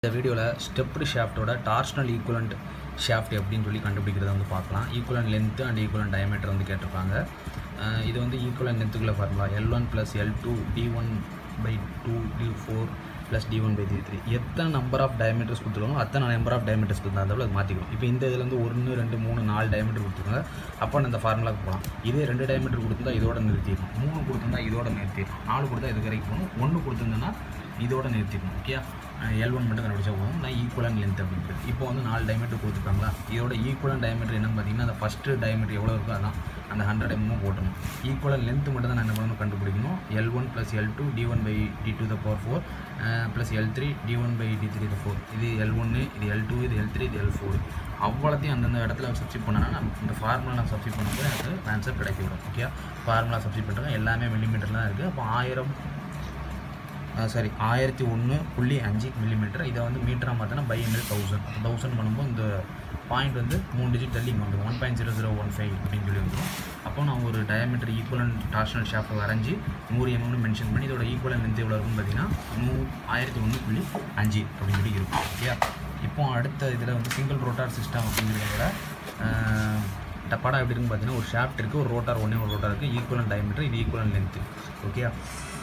இந்த வீடியோவில் ஸ்டெப்டு ஷாஃப்ட்டோட டார்ஷனல் ஈக்குவலண்ட் ஷாஃப்ட் எப்படின்னு சொல்லி கண்டுபிடிக்கிறத வந்து பார்க்கலாம் equivalent length and equivalent diameter வந்து கேட்டிருப்பாங்க அஹ் இது வந்து ஈக்குவலண்ட் லென்த்துக்குள்ளே formula L one plus L two D one by two D four plus D one by D three எத்தனை நம்பர் ஆஃப் டயமீட்டர்ஸ் கொடுத்துருக்கோம் அத்தனை நம்பர் ஆஃப் டயமீட்டர்ஸ் கொடுத்தாலும் அது மாற்றிக்கணும் இப்போ இந்த இதில் வந்து ஒன்று ரெண்டு மூணு நாலு டயமீட்டர் கொடுத்துருக்காங்க அப்போ அந்த ஃபார்முலாக்கு போகலாம் இதே ரெண்டு டயமீட்டர் கொடுத்துருந்தா இதோட நிறுத்திடணும் மூணு கொடுத்துருந்தா இதோட நிறுத்திடணும் நாலு கொடுத்தா இது வரைக்கும் போகணும் ஒன்று கொடுத்துருந்தேன்னா இதோட நிறுத்திக்கணும் ஓகே எல் ஒன் மட்டும் கண்டுபிடிச்சா போதும் நான் ஈக்குவலன் லென்த் அப்படின்றது இப்போ வந்து நாலு டயமீட்டர் கொடுத்துருக்காங்களா இதோட ஈக்குவலன் டயமீட்டர் என்னன்னு பார்த்தீங்கன்னா அந்த ஃபஸ்ட்டு டயமீட்டர் எவ்வளோ இருக்கோ அதான் அந்த ஹண்ட்ரட் எம்எம் போட்டணும் ஈக்குவலன் லென்த் மட்டும் தான் நான் என்ன பண்ணணும் கண்டுபிடிக்கணும் L one plus L two D one by D two the power four plus L three D one by D three the four இது எல் ஒன்று இது எல் டூ இது எல் த்ரீ இது எல் ஃபோர் அவ்வளோத்தையும் அந்தந்த இடத்துல சப்ஸ்டிட் பண்ணனா நான் இந்த ஃபார்முலா நான் சப்ஸ்டிட் பண்ணும்போது எனக்கு ஆன்சர் கிடைக்கிவிடும் ஓகே ஃபார்முலா சப்ஸ்டிட் பண்ணுறேன் எல்லாமே மில்லிமீட்டரில் தான் இருக்குது அப்போ ஆயிரம் சாரி ஆயிரத்தி ஒன்று புள்ளி அஞ்சு மில்லிமீட்டர் இதை வந்து மீட்டராக மாற்றினா பை ஹண்ட்ரட் தௌசண்ட் தௌசண்ட் பண்ணும்போது இந்த பாயிண்ட் வந்து மூணு டிஜிட் தள்ளி இங்கே வந்துடும் one point zero zero one five அப்படின்னு சொல்லி வந்துடும் அப்போ நான் ஒரு டயமீட்டர் ஈக்குவலன் டார்ஷனல் ஷாஃப்ட் வரைஞ்சி நூறு எம்எம்னு மென்ஷன் பண்ணி இதோட ஈக்குவலன் லென்த் எவ்வளோ இருக்குன்னு பார்த்தீங்கன்னா நூ ஆயிரத்தி ஒன்று புள்ளி அஞ்சு அப்படின்னு சொல்லி இருக்கும் ஓகே இப்போ அடுத்த இதில் வந்து சிங்கிள் ரோட்டார் சிஸ்டம் அப்படிங்கிறத விட ஆஹ், இந்த படம் எப்படி இருக்குன்னு பார்த்தீங்கன்னா ஒரு ஷாஃப்ட் இருக்குது ஒரு ரோட்டார் ஒன்றே ஒரு ரோட்டார் இருக்குது ஈக்குவலன் டயமீட்டர் இது ஈக்குவலன் லென்த்து ஓகே